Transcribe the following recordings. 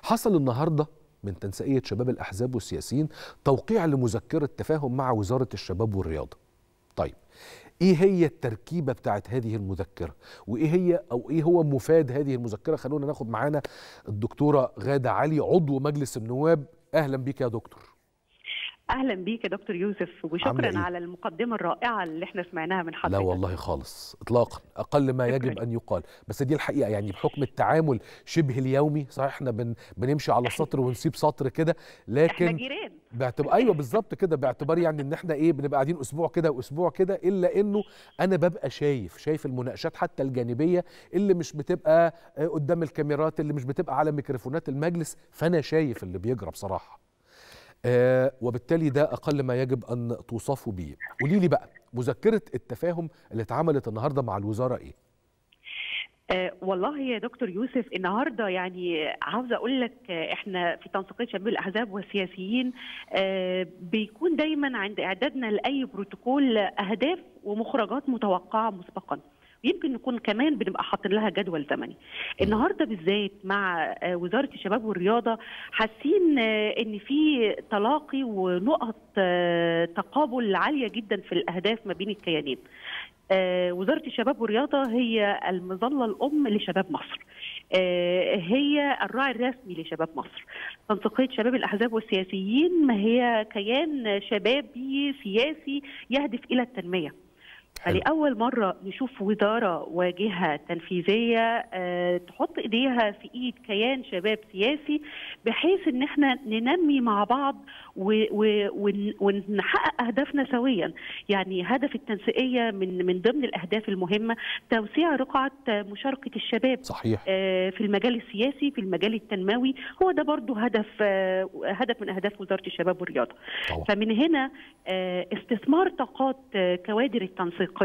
حصل النهارده من تنسيقيه شباب الاحزاب والسياسيين توقيع لمذكره تفاهم مع وزاره الشباب والرياضه طيب ايه هي التركيبه بتاعت هذه المذكره وايه هي او ايه هو مفاد هذه المذكره خلونا ناخد معانا الدكتوره غاده علي عضو مجلس النواب اهلا بيك يا دكتور اهلا بيك يا دكتور يوسف عاملة وشكرا إيه؟ على المقدمه الرائعه اللي احنا سمعناها من لا حضرتك والله خالص اطلاقا اقل ما يجب ان يقال بس دي الحقيقه يعني بحكم التعامل شبه اليومي صحيح احنا بن بنمشي على سطر ونسيب سطر كده احنا لكن جيران باعتبار ايوه بالظبط كده باعتبار يعني ان احنا ايه بنبقى قاعدين اسبوع كده واسبوع كده الا انه انا ببقى شايف شايف المناقشات حتى الجانبيه اللي مش بتبقى آه، قدام الكاميرات اللي مش بتبقى على ميكروفونات المجلس فانا شايف اللي بيجرى بصراحه آه وبالتالي ده اقل ما يجب ان توصفوا بيه قولي لي بقى مذكره التفاهم اللي اتعملت النهارده مع الوزاره ايه آه والله يا دكتور يوسف النهارده يعني عاوزه اقول لك آه احنا في تنسيقيه شباب الاحزاب والسياسيين آه بيكون دايما عند اعدادنا لاي بروتوكول اهداف ومخرجات متوقعه مسبقا يمكن نكون كمان بنبقى حاطين لها جدول زمني. النهارده بالذات مع آه، وزاره الشباب والرياضه حاسين آه، ان في تلاقي ونقط آه، تقابل عاليه جدا في الاهداف ما بين الكيانين. آه، وزارة الشباب والرياضة هي المظلة الأم لشباب مصر آه، هي الراعي الرسمي لشباب مصر تنسيقية شباب الأحزاب والسياسيين ما هي كيان شبابي سياسي يهدف إلى التنمية حلو. فلأول مرة نشوف وزارة وجهة تنفيذية آه، تحط إيديها في إيد كيان شباب سياسي بحيث إن إحنا ننمي مع بعض و- و- ون- ونحقق أهدافنا سويا يعني هدف التنسيقية من من ضمن الأهداف المهمة توسيع رقعة مشاركة الشباب صحيح آه، في المجال السياسي في المجال التنموي هو ده برضو هدف آه، هدف من أهداف وزارة الشباب والرياضة طبعا فمن هنا آه، استثمار طاقات آه، كوادر التنسيقيه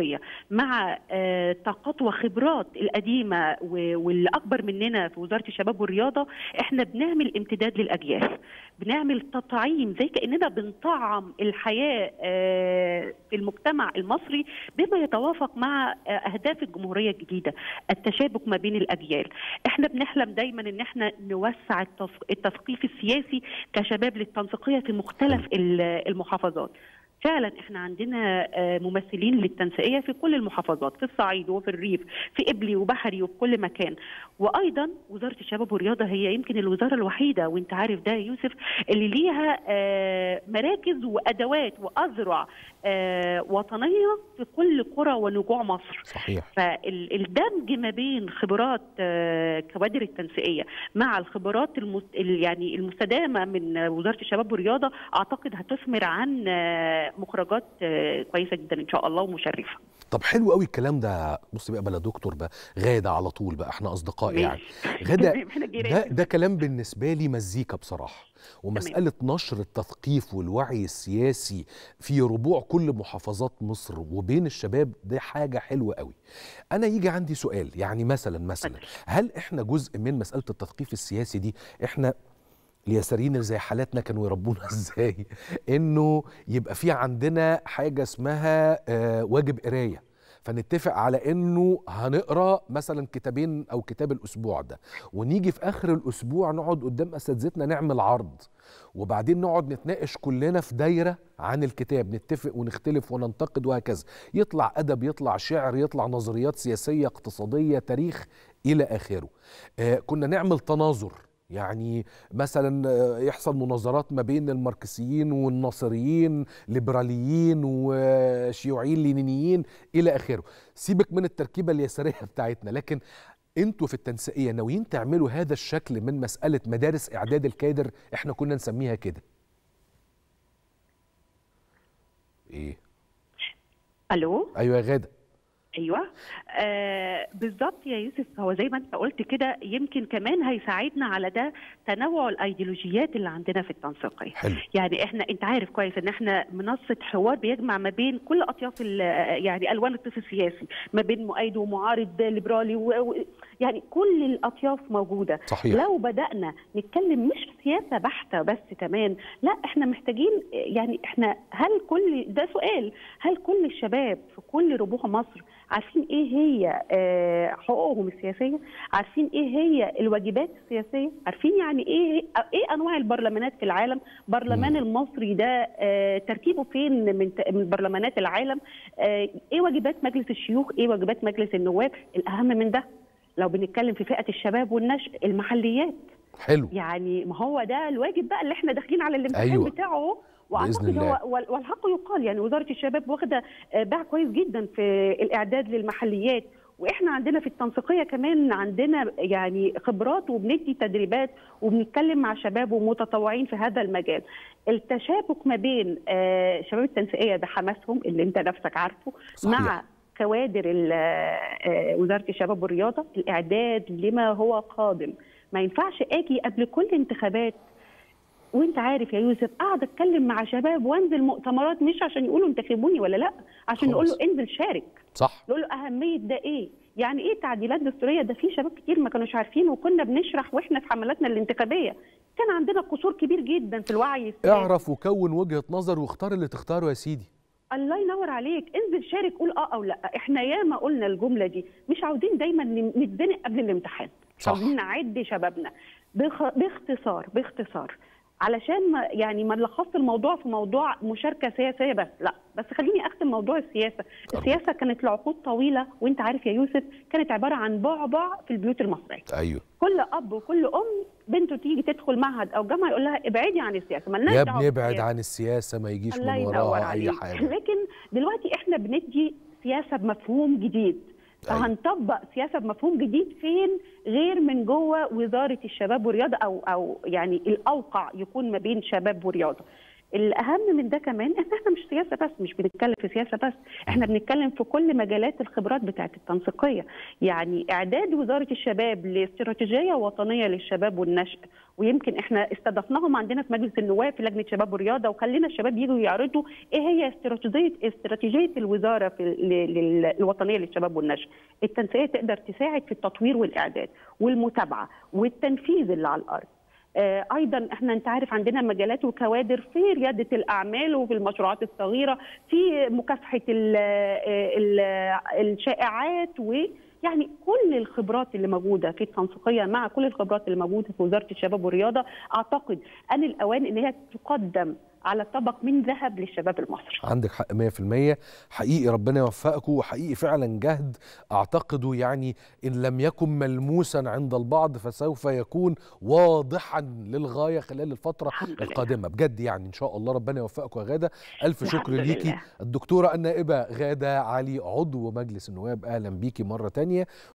مع آه، طاقات وخبرات القديمه و- واللي اكبر مننا في وزاره الشباب والرياضه احنا بنعمل امتداد للاجيال بنعمل تطعيم زي كاننا بنطعم الحياه آه، في المجتمع المصري بما يتوافق مع آه، اهداف الجمهوريه الجديده التشابك ما بين الاجيال احنا بنحلم دايما ان احنا نوسع التث- التثقيف السياسي كشباب للتنسيقيه في مختلف ال- المحافظات فعلا احنا عندنا آه، ممثلين للتنسيقيه في كل المحافظات في الصعيد وفي الريف في قبلي وبحري وفي كل مكان وايضا وزاره الشباب والرياضه هي يمكن الوزاره الوحيده وانت عارف ده يا يوسف اللي ليها آه، مراكز وادوات واذرع آه، وطنيه في كل قرى ونجوع مصر صحيح فالدمج ما بين خبرات آه، كوادر التنسيقيه مع الخبرات المس... ال- يعني المستدامه من وزاره الشباب والرياضه اعتقد هتثمر عن آه، مخرجات آه، كويسه جدا ان شاء الله ومشرفه. طب حلو قوي الكلام ده بص بقى بلا دكتور بقى غاده على طول بقى احنا اصدقاء يعني غاده احنا جيران. ده ده كلام بالنسبه لي مزيكا بصراحه ومساله نشر التثقيف والوعي السياسي في ربوع كل محافظات مصر وبين الشباب ده حاجه حلوه قوي انا يجي عندي سؤال يعني مثلا مثلا هل احنا جزء من مساله التثقيف السياسي دي احنا اليساريين اللي زي حالاتنا كانوا يربونا ازاي انه يبقى في عندنا حاجه اسمها آه واجب قرايه فنتفق على انه هنقرا مثلا كتابين او كتاب الاسبوع ده ونيجي في اخر الاسبوع نقعد قدام اساتذتنا نعمل عرض وبعدين نقعد نتناقش كلنا في دايره عن الكتاب نتفق ونختلف وننتقد وهكذا يطلع ادب يطلع شعر يطلع نظريات سياسيه اقتصاديه تاريخ الى اخره آه كنا نعمل تناظر يعني مثلا آه، يحصل مناظرات ما بين الماركسيين والناصريين ليبراليين وشيوعيين لينينيين الى اخره سيبك من التركيبه اليساريه بتاعتنا لكن انتوا في التنسيقيه ناويين تعملوا هذا الشكل من مساله مدارس اعداد الكادر احنا كنا نسميها كده ايه الو ايوه يا غاده ايوه آه بالظبط يا يوسف هو زي ما انت قلت كده يمكن كمان هيساعدنا على ده تنوع الايديولوجيات اللي عندنا في التنسيقيه حلو يعني احنا انت عارف كويس ان احنا منصه حوار بيجمع ما بين كل اطياف ال- يعني الوان الطيف السياسي ما بين مؤيد ومعارض ليبرالي و... و- يعني كل الاطياف موجوده صحيح لو بدانا نتكلم مش سياسه بحته بس كمان لا احنا محتاجين يعني احنا هل كل ده سؤال هل كل الشباب في كل ربوع مصر عارفين ايه هي آه، حقوقهم السياسيه عارفين ايه هي الواجبات السياسيه عارفين يعني ايه ايه انواع البرلمانات في العالم برلمان مم. المصري ده آه، ترتيبه فين من من برلمانات العالم آه، ايه واجبات مجلس الشيوخ ايه واجبات مجلس النواب الاهم من ده لو بنتكلم في فئه الشباب والنشء المحليات حلو يعني ما هو ده الواجب بقى اللي احنا داخلين على الامتحان أيوة. أيوة. بتاعه واعتقد الله. هو وال- والحق يقال يعني وزاره الشباب واخده آه، باع كويس جدا في الاعداد للمحليات واحنا عندنا في التنسيقيه كمان عندنا يعني خبرات وبندي تدريبات وبنتكلم مع شباب ومتطوعين في هذا المجال التشابك ما بين آه، شباب التنسيقيه بحماسهم اللي انت نفسك عارفه صحيح. مع كوادر ال- آه، وزاره الشباب والرياضه الاعداد لما هو قادم ما ينفعش اجي قبل كل انتخابات وانت عارف يا يوسف اقعد اتكلم مع شباب وانزل مؤتمرات مش عشان يقولوا انتخبوني ولا لا عشان نقول له خلاص. انزل شارك صح نقول له اهميه ده ايه يعني ايه تعديلات دستوريه ده في شباب كتير ما كانوش عارفين وكنا بنشرح واحنا في حملاتنا الانتخابيه كان عندنا قصور كبير جدا في الوعي السياسي اعرف وكون وجهه نظر واختار اللي تختاره يا سيدي الله ينور عليك انزل شارك قول اه او لا احنا ياما قلنا الجمله دي مش عاوزين دايما نتزنق قبل الامتحان مش صح. عاوزين نعد شبابنا بخ... باختصار باختصار علشان ما يعني ما نلخص الموضوع في موضوع مشاركه سياسيه بس لا بس خليني اختم موضوع السياسه السياسه كانت لعقود طويله وانت عارف يا يوسف كانت عباره عن بعبع في البيوت المصريه ايوه كل اب وكل ام بنته تيجي تدخل معهد او جامعه يقول لها ابعدي عن السياسه مالناش يا دعوة ابني ابعد بالسياسة. عن السياسه ما يجيش الله من ينور وراها اي عليك حاجه لكن دلوقتي احنا بندي سياسه بمفهوم جديد أيوة. فهنطبق سياسه بمفهوم جديد فين غير من جوه وزاره الشباب والرياضه او او يعني الاوقع يكون ما بين شباب ورياضه الاهم من ده كمان ان احنا مش سياسه بس مش بنتكلم في سياسه بس احنا بنتكلم في كل مجالات الخبرات بتاعت التنسيقيه يعني اعداد وزاره الشباب لاستراتيجيه وطنيه للشباب والنشء ويمكن احنا استضفناهم عندنا في مجلس النواب في لجنه شباب ورياضه وخلينا الشباب يجوا يعرضوا ايه هي استراتيجيه استراتيجيه الوزاره في ال- لل- الوطنيه للشباب والنشء التنسيقيه تقدر تساعد في التطوير والاعداد والمتابعه والتنفيذ اللي على الارض آه، ايضا احنا انت عارف عندنا مجالات وكوادر في رياده الاعمال وفي المشروعات الصغيره في مكافحه ال ال الشائعات ويعني كل الخبرات اللي موجوده في التنسيقيه مع كل الخبرات اللي موجوده في وزاره الشباب والرياضه اعتقد ان الاوان ان هي تقدم على طبق من ذهب للشباب المصري عندك حق 100% حقيقي ربنا يوفقكم وحقيقي فعلا جهد اعتقد يعني ان لم يكن ملموسا عند البعض فسوف يكون واضحا للغايه خلال الفتره الحمد لله. القادمه بجد يعني ان شاء الله ربنا يوفقكم يا غاده الف الحمد شكر ليكي لله. الدكتوره النائبه غاده علي عضو مجلس النواب اهلا بيكي مره تانية